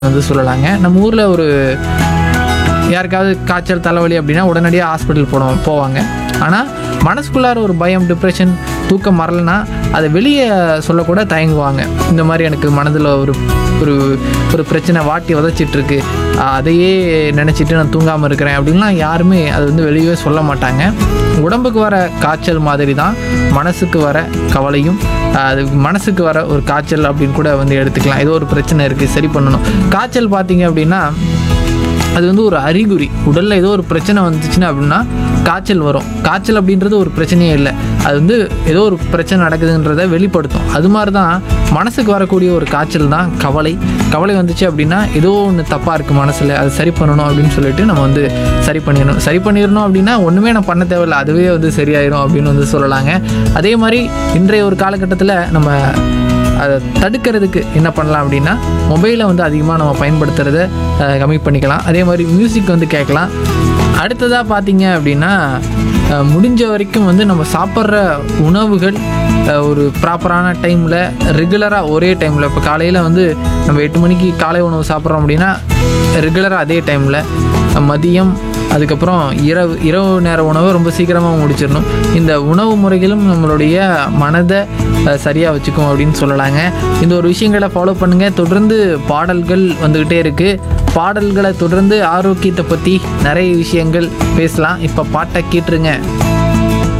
வந்து சொல்லலாங்க நம்ம ஊரில் ஒரு யாருக்காவது காய்ச்சல் தலைவலி அப்படின்னா உடனடியாக ஹாஸ்பிட்டல் போடுவோம் போவாங்க ஆனால் மனசுக்குள்ளார ஒரு பயம் டிப்ரெஷன் தூக்கம் வரலனா அதை வெளியே சொல்லக்கூட தயங்குவாங்க இந்த மாதிரி எனக்கு மனதில் ஒரு ஒரு ஒரு பிரச்சனை வாட்டி வதச்சிட்டு இருக்கு ஆஹ் அதையே நினச்சிட்டு நான் தூங்காமல் இருக்கிறேன் அப்படின்லாம் யாருமே அது வந்து வெளியே சொல்ல மாட்டாங்க உடம்புக்கு வர காய்ச்சல் மாதிரி தான் மனசுக்கு வர கவலையும் ஆஹ் அது மனசுக்கு வர ஒரு காய்ச்சல் அப்படின்னு கூட வந்து எடுத்துக்கலாம் ஏதோ ஒரு பிரச்சனை இருக்குது சரி பண்ணணும் காய்ச்சல் பார்த்தீங்க அப்படின்னா அது வந்து ஒரு அறிகுறி உடலில் ஏதோ ஒரு பிரச்சனை வந்துச்சுன்னா அப்படின்னா காய்ச்சல் வரும் காய்ச்சல் அப்படின்றது ஒரு பிரச்சனையே இல்லை அது வந்து ஏதோ ஒரு பிரச்சனை நடக்குதுன்றதை வெளிப்படுத்தும் அது மாதிரி தான் மனசுக்கு வரக்கூடிய ஒரு காய்ச்சல் தான் கவலை கவலை வந்துச்சு அப்படின்னா ஏதோ ஒன்று தப்பாக இருக்குது மனசில் அது சரி பண்ணணும் அப்படின்னு சொல்லிட்டு நம்ம வந்து சரி பண்ணிடணும் சரி பண்ணிடணும் அப்படின்னா ஒன்றுமே நான் பண்ண தேவையில்லை அதுவே வந்து சரியாயிரும் அப்படின்னு வந்து சொல்லலாங்க அதே மாதிரி இன்றைய ஒரு காலகட்டத்தில் நம்ம அதை தடுக்கிறதுக்கு என்ன பண்ணலாம் அப்படின்னா மொபைலை வந்து அதிகமாக நம்ம பயன்படுத்துகிறத அஹ், கம்மி பண்ணிக்கலாம் அதே மாதிரி மியூசிக் வந்து கேட்கலாம் அடுத்ததாக பார்த்தீங்க அப்படின்னா அஹ், முடிஞ்ச வரைக்கும் வந்து நம்ம சாப்பிட்ற உணவுகள் அஹ், ஒரு ப்ராப்பரான டைமில் ரெகுலராக ஒரே டைமில் இப்போ காலையில் வந்து நம்ம எட்டு மணிக்கு காலை உணவு சாப்பிட்றோம் அப்படின்னா ரெகுலராக அதே டைமில் மதியம் அதுக்கப்புறம் இரவு இரவு நேர உணவை ரொம்ப சீக்கிரமாக முடிச்சிடணும் இந்த உணவு முறைகளும் நம்மளுடைய மனதை சரியாக வச்சுக்கும் அப்படின்னு சொல்லலாங்க இந்த ஒரு விஷயங்களை ஃபாலோ பண்ணுங்கள் தொடர்ந்து பாடல்கள் வந்துக்கிட்டே இருக்குது பாடல்களை தொடர்ந்து ஆரோக்கியத்தை பற்றி நிறைய விஷயங்கள் பேசலாம் இப்போ பாட்டை கேட்டுருங்க